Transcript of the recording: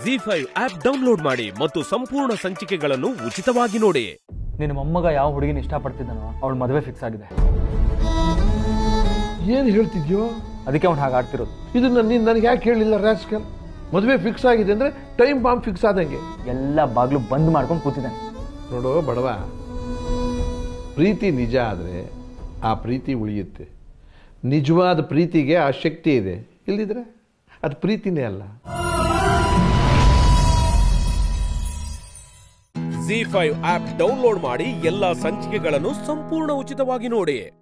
G five app download ಮಾಡಿ ಮತ್ತು ಸಂಪೂರ್ಣ ಸಂಚಿಕೆಗಳನ್ನು ಉಚಿತವಾಗಿ ನೋಡಿ ನಿನ್ನ ಮೊಮ್ಮಗ ಯಾವ ಹುಡುಗಿನ ಇಷ್ಟಪಡ್ತಿದ್ದಾನೋ ಅವಳ ಮದುವೆ ಫಿಕ್ಸ್ ಆಗಿದೆ ಏನು ಹೇಳ್ತಿದ್ಯೋ ಅದಕ್ಕೆ ಅವ್ನು ಹಾಗೆ ಆಡ್ತಿರೋದು ಇದನ್ನ ನೀನು ನನಗೆ ಯಾಕೆ ಹೇಳಿಲ್ಲ ರಾಸ್ಕಲ್ ಮದುವೆ ಫಿಕ್ಸ್ ಆಗಿದೆ ಅಂದರೆ ಟೈಮ್ ಬಾಂಬ್ ಫಿಕ್ಸ್ ಆದಂಗೆ ಎಲ್ಲ ಬಾಗ್ಲು ಬಂದ್ ಮಾಡ್ಕೊಂಡು ಕೂತಿದ್ದಾನೆ ನೋಡು ಬಡವ ಪ್ರೀತಿ ನಿಜ ಆದರೆ ಆ ಪ್ರೀತಿ ಉಳಿಯುತ್ತೆ ನಿಜವಾದ ಪ್ರೀತಿಗೆ ಆ ಶಕ್ತಿ ಇದೆ ಇಲ್ದಿದ್ರೆ ಅದು ಪ್ರೀತಿನೇ ಅಲ್ಲ ಜಿ ಫೈವ್ ಆಪ್ ಡೌನ್ಲೋಡ್ ಮಾಡಿ ಎಲ್ಲಾ ಸಂಚಿಕೆಗಳನ್ನು ಸಂಪೂರ್ಣ ಉಚಿತವಾಗಿ ನೋಡಿ